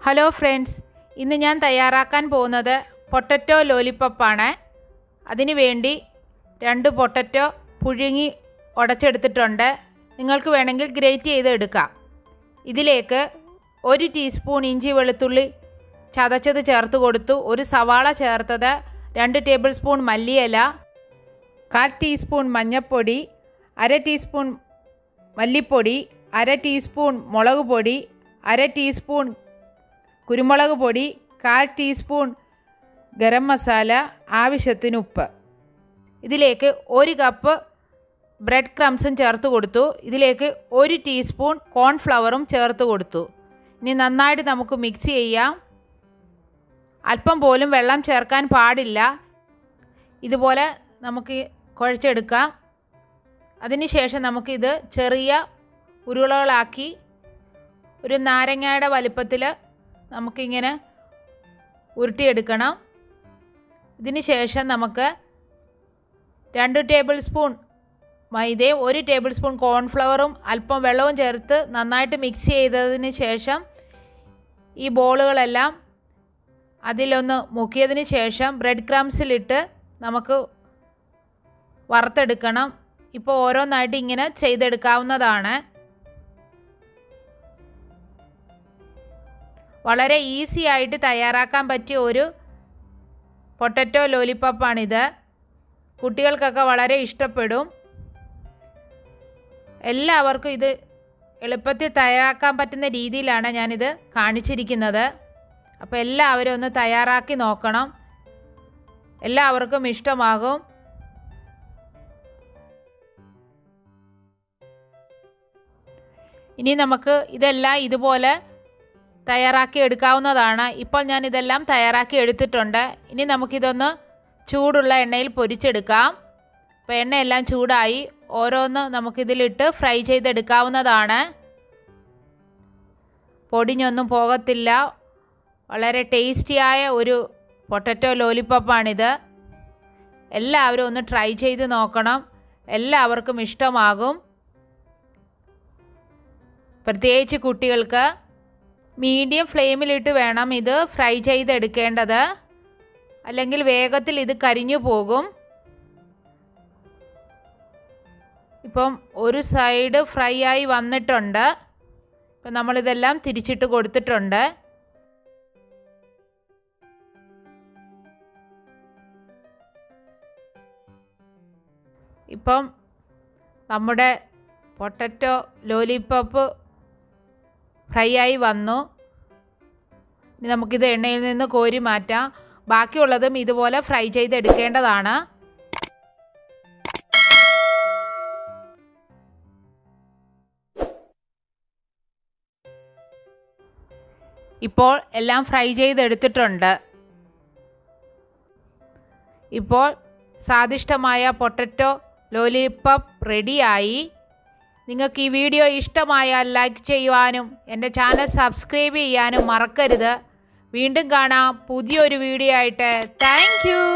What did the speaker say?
hello friends ഇന്ന് ഞാൻ തയ്യാറാക്കാൻ പോകുന്നത് പൊട്ടറ്റോ ലോലിപ്പപ്പാണ് അതിന് വേണ്ടി രണ്ട് പൊട്ടറ്റോ പുഴുങ്ങി ഉടച്ചെടുത്തിട്ടുണ്ട് നിങ്ങൾക്ക് വേണമെങ്കിൽ ഗ്രേറ്റ് ചെയ്ത് എടുക്കാം ഇതിലേക്ക് ഒരു ടീസ്പൂൺ ഇഞ്ചി വെളുത്തുള്ളി ചതച്ചത് ചേർത്ത് കൊടുത്തു ഒരു സവാള ചേർത്തത് രണ്ട് ടേബിൾ സ്പൂൺ മല്ലിയില കാൽ ടീസ്പൂൺ മഞ്ഞൾപ്പൊടി അര ടീസ്പൂൺ മല്ലിപ്പൊടി അര ടീസ്പൂൺ മുളക് പൊടി അര ടീസ്പൂൺ കുരുമുളക് പൊടി കാൽ ടീസ്പൂൺ ഗരം മസാല ആവശ്യത്തിന് ഉപ്പ് ഇതിലേക്ക് ഒരു കപ്പ് ബ്രെഡ് ക്രംസും ചേർത്ത് കൊടുത്തു ഇതിലേക്ക് ഒരു ടീസ്പൂൺ കോൺഫ്ലവറും ചേർത്ത് കൊടുത്തു ഇനി നന്നായിട്ട് നമുക്ക് മിക്സ് ചെയ്യാം അല്പം പോലും വെള്ളം ചേർക്കാൻ പാടില്ല ഇതുപോലെ നമുക്ക് കുഴച്ചെടുക്കാം അതിനുശേഷം നമുക്കിത് ചെറിയ ഉരുളകളാക്കി ഒരു നാരങ്ങയുടെ വലിപ്പത്തിൽ നമുക്കിങ്ങനെ ഉരുട്ടിയെടുക്കണം ഇതിന് ശേഷം നമുക്ക് രണ്ട് ടേബിൾ സ്പൂൺ മൈദയും ഒരു ടേബിൾ സ്പൂൺ കോൺഫ്ലവറും അല്പം വെള്ളവും ചേർത്ത് നന്നായിട്ട് മിക്സ് ചെയ്തതിന് ശേഷം ഈ ബോളുകളെല്ലാം അതിലൊന്ന് മുക്കിയതിന് ശേഷം ബ്രെഡ് ക്രംസിലിട്ട് നമുക്ക് വറുത്തെടുക്കണം ഇപ്പോൾ ഓരോന്നായിട്ട് ഇങ്ങനെ ചെയ്തെടുക്കാവുന്നതാണ് വളരെ ഈസി ആയിട്ട് തയ്യാറാക്കാൻ പറ്റിയ ഒരു പൊട്ടറ്റോ ലോലിപ്പപ്പാണിത് കുട്ടികൾക്കൊക്കെ വളരെ ഇഷ്ടപ്പെടും എല്ലാവർക്കും ഇത് എളുപ്പത്തിൽ തയ്യാറാക്കാൻ പറ്റുന്ന രീതിയിലാണ് ഞാനിത് കാണിച്ചിരിക്കുന്നത് അപ്പോൾ എല്ലാവരും ഒന്ന് തയ്യാറാക്കി നോക്കണം എല്ലാവർക്കും ഇഷ്ടമാകും ഇനി നമുക്ക് ഇതെല്ലാം ഇതുപോലെ തയ്യാറാക്കി എടുക്കാവുന്നതാണ് ഇപ്പോൾ ഞാൻ ഇതെല്ലാം തയ്യാറാക്കി എടുത്തിട്ടുണ്ട് ഇനി നമുക്കിതൊന്ന് ചൂടുള്ള എണ്ണയിൽ പൊരിച്ചെടുക്കാം അപ്പോൾ എണ്ണയെല്ലാം ചൂടായി ഓരോന്ന് നമുക്കിതിലിട്ട് ഫ്രൈ ചെയ്തെടുക്കാവുന്നതാണ് പൊടിഞ്ഞൊന്നും പോകത്തില്ല വളരെ ടേസ്റ്റിയായ ഒരു പൊട്ടറ്റോ ലോലിപ്പപ്പാണിത് എല്ലാവരും ഒന്ന് ട്രൈ ചെയ്ത് നോക്കണം എല്ലാവർക്കും ഇഷ്ടമാകും പ്രത്യേകിച്ച് കുട്ടികൾക്ക് മീഡിയം ഫ്ലെയിമിലിട്ട് വേണം ഇത് ഫ്രൈ ചെയ്തെടുക്കേണ്ടത് അല്ലെങ്കിൽ വേഗത്തിൽ ഇത് കരിഞ്ഞു പോകും ഇപ്പം ഒരു സൈഡ് ഫ്രൈ ആയി വന്നിട്ടുണ്ട് ഇപ്പം നമ്മളിതെല്ലാം തിരിച്ചിട്ട് കൊടുത്തിട്ടുണ്ട് ഇപ്പം നമ്മുടെ പൊട്ടറ്റോ ലോലിപ്പോപ്പ് ഫ്രൈ ആയി വന്നു ഇനി നമുക്കിത് എണ്ണയിൽ നിന്ന് കോരി മാറ്റാം ബാക്കിയുള്ളതും ഇതുപോലെ ഫ്രൈ ചെയ്തെടുക്കേണ്ടതാണ് ഇപ്പോൾ എല്ലാം ഫ്രൈ ചെയ്തെടുത്തിട്ടുണ്ട് ഇപ്പോൾ സ്വാദിഷ്ടമായ പൊട്ടറ്റോ ലോലിപ്പപ്പ് റെഡിയായി നിങ്ങൾക്ക് ഈ വീഡിയോ ഇഷ്ടമായാൽ ലൈക്ക് ചെയ്യുവാനും എൻ്റെ ചാനൽ സബ്സ്ക്രൈബ് ചെയ്യാനും മറക്കരുത് വീണ്ടും കാണാം പുതിയൊരു വീഡിയോ ആയിട്ട് താങ്ക്